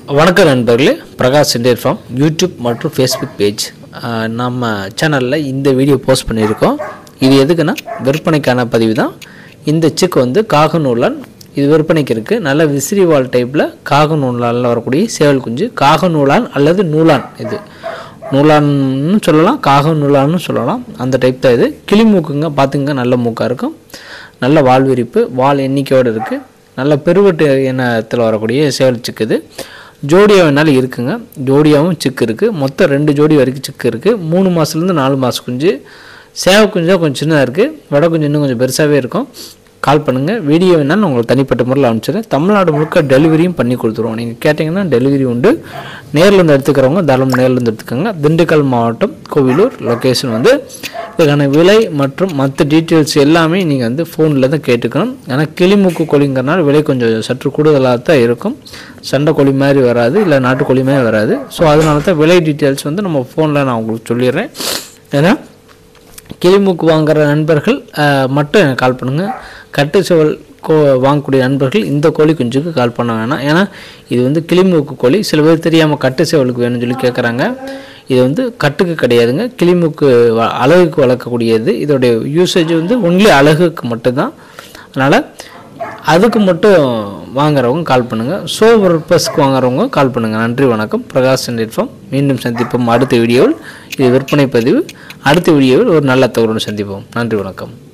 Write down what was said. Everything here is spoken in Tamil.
வணக்கம் நண்பர்களே பிரகாஷ் இண்டியர் ஃபார்ம் யூடியூப் மற்றும் ஃபேஸ்புக் பேஜ் ஆஹ் நம்ம சேனலில் இந்த வீடியோ போஸ்ட் பண்ணியிருக்கோம் இது எதுக்குன்னா விற்பனைக்கான பதிவு தான் இந்த சிக்கு வந்து காக நூலான் இது விற்பனைக்கு இருக்குது நல்ல விசிறிவால் டைப்பில் காக நூலானில் வரக்கூடிய சேவல் குஞ்சு காக நூலான் அல்லது நூலான் இது நூலான்னு சொல்லலாம் காக நூலான்னு சொல்லலாம் அந்த டைப் தான் இது கிளி மூக்குங்க பார்த்துங்க நல்ல மூக்காக இருக்கும் நல்ல வால் விரிப்பு வால் எண்ணிக்கையோடு இருக்குது நல்ல பெருவட்டு இனத்தில் வரக்கூடிய சேவல் சிக்கு இது ஜோடியா வேணாலும் இருக்குங்க ஜோடியாவும் சிக்கு இருக்குது மொத்தம் ரெண்டு ஜோடி வரைக்கும் சிக்கு இருக்குது மூணு மாதத்துலேருந்து நாலு மாதம் குஞ்சு சேவை குஞ்சா கொஞ்சம் சின்னதாக இருக்குது வடை குஞ்சு இன்னும் கொஞ்சம் பெருசாகவே இருக்கும் கால் பண்ணுங்கள் வீடியோ வேணாலும் உங்களுக்கு தனிப்பட்ட முறையில் அனுப்பிச்சிடுறேன் தமிழ்நாடு முழுக்க டெலிவரியும் பண்ணி கொடுத்துருவோம் நீங்கள் கேட்டிங்கன்னா டெலிவரி உண்டு நேரில் இருந்து எடுத்துக்கிறவங்க தாராளம் நேரில் இருந்து எடுத்துக்கோங்க திண்டுக்கல் மாவட்டம் கோவிலூர் லொக்கேஷன் வந்து இதுக்கான விலை மற்றும் மற்ற டீட்டெயில்ஸ் எல்லாமே நீங்கள் வந்து ஃபோனில் தான் கேட்டுக்கணும் ஏன்னா கிளிமூக்கு கோழிங்கிறனால விலை கொஞ்சம் சற்று கூடுதலாக தான் இருக்கும் சண்டை கோழி மாதிரி வராது இல்லை நாட்டுக்கோழி மாதிரி வராது ஸோ அதனால தான் விலை டீட்டெயில்ஸ் வந்து நம்ம ஃபோனில் நான் உங்களுக்கு சொல்லிடுறேன் ஏன்னா கிளிமூக்கு வாங்குற நண்பர்கள் அஹ், மட்டும் எனக்கு கால் பண்ணுங்கள் கட்டு செவல் கோ வாங்கக்கூடிய நண்பர்கள் இந்த கோழி குஞ்சுக்கு கால் பண்ண வேணாம் ஏன்னா இது வந்து கிளிமூக்கு கோழி சில பேர் தெரியாமல் கட்டு செவலுக்கு வேணும்னு சொல்லி கேட்குறாங்க இது வந்து கட்டுக்கு கிடையாதுங்க கிளிமூக்கு வ- அழகுக்கு வளர்க்கக்கூடியது இதோடைய யூசேஜ் வந்து ஒன்லி அழகுக்கு மட்டும்தான் அதனால் அதுக்கு மட்டும் வாங்குறவங்க கால் பண்ணுங்கள் ஷோ பர்பஸ்க்கு வாங்குறவங்க கால் பண்ணுங்கள் நன்றி வணக்கம் பிரகாஷ் சந்திப்போம் மீண்டும் சந்திப்போம் அடுத்த வீடியோவில் இது விற்பனை பதிவு அடுத்த வீடியோவில் ஒரு நல்ல தகவலுடன் சந்திப்போம் நன்றி வணக்கம்